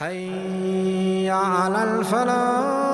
حي على الفلاح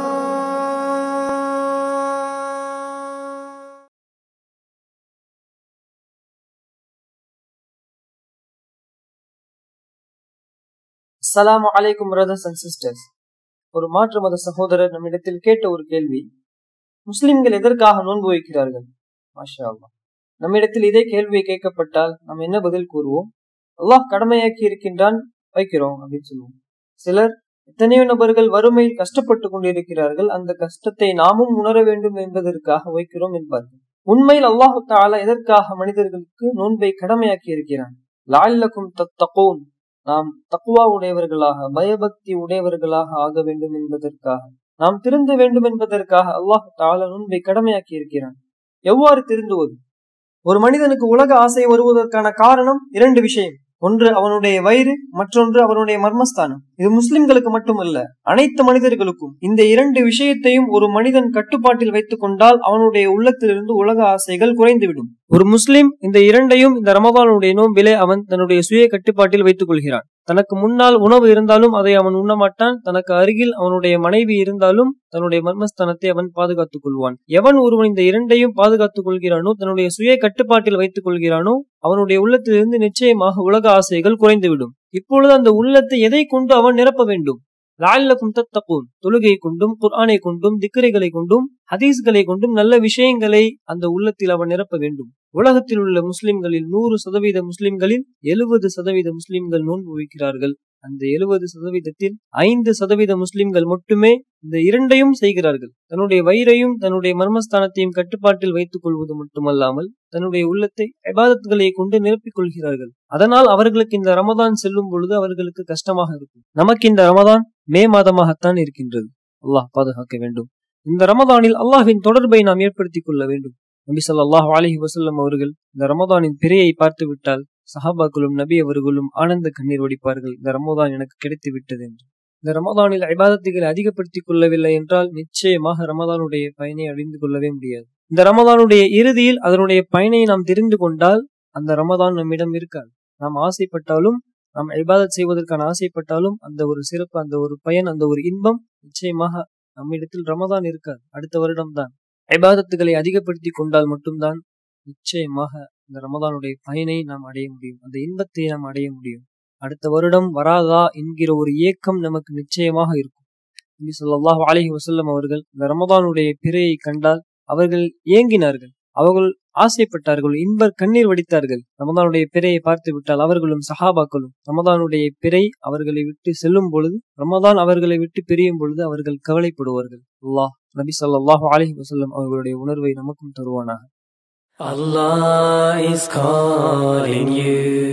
அஸ்ஸலாமு அலைக்கும் brothers and sisters ஒரு மாற்று மத சகோதரர் நம்மிடத்தில் கேட்ட ஒரு கேள்வி முஸ்லிம்கள் எதற்காக நோன்பு வைக்கிறார்கள் மாஷா அல்லாஹ் நம்மிடத்தில் இதே கேள்வியை கேட்கப்பட்டால் நாம் என்ன பதில் கூறுவோம் அல்லாஹ் கடமையாக்கி இருக்கின்றான் வைக்கிறோம் அப்படின்னு சொல்லுவோம் சிலர் எத்தனையோ நபர்கள் வறுமையில் கஷ்டப்பட்டு கொண்டிருக்கிறார்கள் அந்த கஷ்டத்தை நாமும் உணர வேண்டும் என்பதற்காக வைக்கிறோம் என்பார்கள் உண்மையில் அல்லாஹு தாலா எதற்காக மனிதர்களுக்கு நோன்பை கடமையாக்கி இருக்கிறான் லால்லக்கும் தத்தகோன் நாம் தக்குவா உடையவர்களாக பயபக்தி உடையவர்களாக ஆக வேண்டும் என்பதற்காக நாம் திருந்த வேண்டும் என்பதற்காக அல்லாஹ் தால நோன்பை கடமையாக்கி இருக்கிறான் எவ்வாறு திருந்துவது ஒரு மனிதனுக்கு உலக ஆசை வருவதற்கான காரணம் இரண்டு விஷயம் ஒன்று அவனுடைய வயிறு மற்றொன்று அவனுடைய மர்மஸ்தானம் இது முஸ்லிம்களுக்கு மட்டுமல்ல அனைத்து மனிதர்களுக்கும் இந்த இரண்டு விஷயத்தையும் ஒரு மனிதன் கட்டுப்பாட்டில் வைத்துக் கொண்டால் அவனுடைய உள்ளத்திலிருந்து உலக ஆசைகள் குறைந்துவிடும் ஒரு முஸ்லிம் இந்த இரண்டையும் இந்த ரமதானுடைய நோம்பிலே அவன் தன்னுடைய சுய கட்டுப்பாட்டில் வைத்துக் கொள்கிறான் தனக்கு முன்னால் உணவு இருந்தாலும் அதை அவன் உண்ணமாட்டான் தனக்கு அருகில் அவனுடைய மனைவி இருந்தாலும் தன்னுடைய மர்மஸ்தானத்தை அவன் பாதுகாத்துக் கொள்வான் எவன் ஒருவன் இந்த இரண்டையும் பாதுகாத்துக் கொள்கிறானோ தன்னுடைய சுய கட்டுப்பாட்டில் வைத்துக் கொள்கிறானோ அவனுடைய உள்ளத்திலிருந்து நிச்சயமாக உலக ஆசைகள் குறைந்துவிடும் இப்பொழுது அந்த உள்ளத்தை எதை கொண்டு அவன் நிரப்ப வேண்டும் லால்லக்கும் தத்தகூன் தொழுகை கொண்டும் குர்ஆனை கொண்டும் திக்கரைகளை கொண்டும் ஹதீஸ்களை கொண்டும் நல்ல விஷயங்களை அந்த உள்ளத்தில் அவன் நிரப்ப வேண்டும் உலகத்தில் உள்ள முஸ்லிம்களில் நூறு சதவீத முஸ்லிம்களில் எழுபது சதவீத முஸ்லிம்கள் நோன்பு வைக்கிறார்கள் அந்த எழுபது சதவீதத்தில் ஐந்து சதவீத முஸ்லிம்கள் மட்டுமே இந்த இரண்டையும் செய்கிறார்கள் தன்னுடைய வயிறையும் தன்னுடைய மர்மஸ்தானத்தையும் கட்டுப்பாட்டில் வைத்துக் கொள்வது மட்டுமல்லாமல் தன்னுடைய உள்ளத்தை ஐபாதத்துகளை கொண்டு நிரப்பிக் கொள்கிறார்கள் அதனால் அவர்களுக்கு இந்த ரமதான் செல்லும் பொழுது அவர்களுக்கு கஷ்டமாக இருக்கும் நமக்கு இந்த ரமதான் மே மாதமாகத்தான் இருக்கின்றது அல்லாஹ் பாதுகாக்க வேண்டும் இந்த ரமதானில் அல்லாஹ்வின் தொடர்பை நாம் ஏற்படுத்திக் கொள்ள வேண்டும் நபி ஸல்லல்லாஹு அலைஹி வஸல்லம் அவர்கள் இந்த ரமதானின் பிறையை பார்த்து விட்டால் சஹாபாக்களும் நபி அவர்களும் ஆனந்த கண்ணீர் வடிப்பார்கள் இந்த ரமதான் எனக்கு கிடைத்து விட்டது என்று இந்த ரமதானில் ஐபாதத்துகளை அதிகப்படுத்திக் கொள்ளவில்லை என்றால் நிச்சயமாக ரமதானுடைய பயனை அடைந்து கொள்ளவே முடியாது இந்த ரமதானுடைய இறுதியில் அதனுடைய பயனை நாம் தெரிந்து கொண்டால் அந்த ரமதான் நம்மிடம் இருக்காது நாம் ஆசைப்பட்டாலும் நாம் ஐபாதத் செய்வதற்கான ஆசைப்பட்டாலும் அந்த ஒரு சிறப்பு அந்த ஒரு பயன் அந்த ஒரு இன்பம் நிச்சயமாக நம்மிடத்தில் ரமதான் இருக்காது அடுத்த வருடம் தான் ஐபாதத்துகளை அதிகப்படுத்தி கொண்டால் மட்டும்தான் நிச்சயமாக இந்த ரமதானுடைய பயனை நாம் அடைய முடியும் அந்த இன்பத்தை நாம் அடைய முடியும் அடுத்த வருடம் வராதா என்கிற ஒரு ஏக்கம் நமக்கு நிச்சயமாக இருக்கும் நபி ஸல்லல்லாஹு அலைஹி வஸல்லம் அவர்கள் இந்த ரமதானுடைய பிறையை கண்டால் அவர்கள் ஏங்கினார்கள் அவர்கள் ஆசைப்பட்டார்கள் இன்பர் கண்ணீர் வடித்தார்கள் ரமதானுடைய பிறையை பார்த்து விட்டால் அவர்களும் சஹாபாக்களும் ரமதானுடைய பிறை அவர்களை விட்டு செல்லும் பொழுது ரமதான் அவர்களை விட்டு பிரியும் பொழுது அவர்கள் கவலைப்படுவார்கள் அல்லாஹ் நபி ஸல்லல்லாஹு அலைஹி வஸல்லம் அவர்களுடைய உணர்வை நமக்கும் தருவானாக Allah is calling you.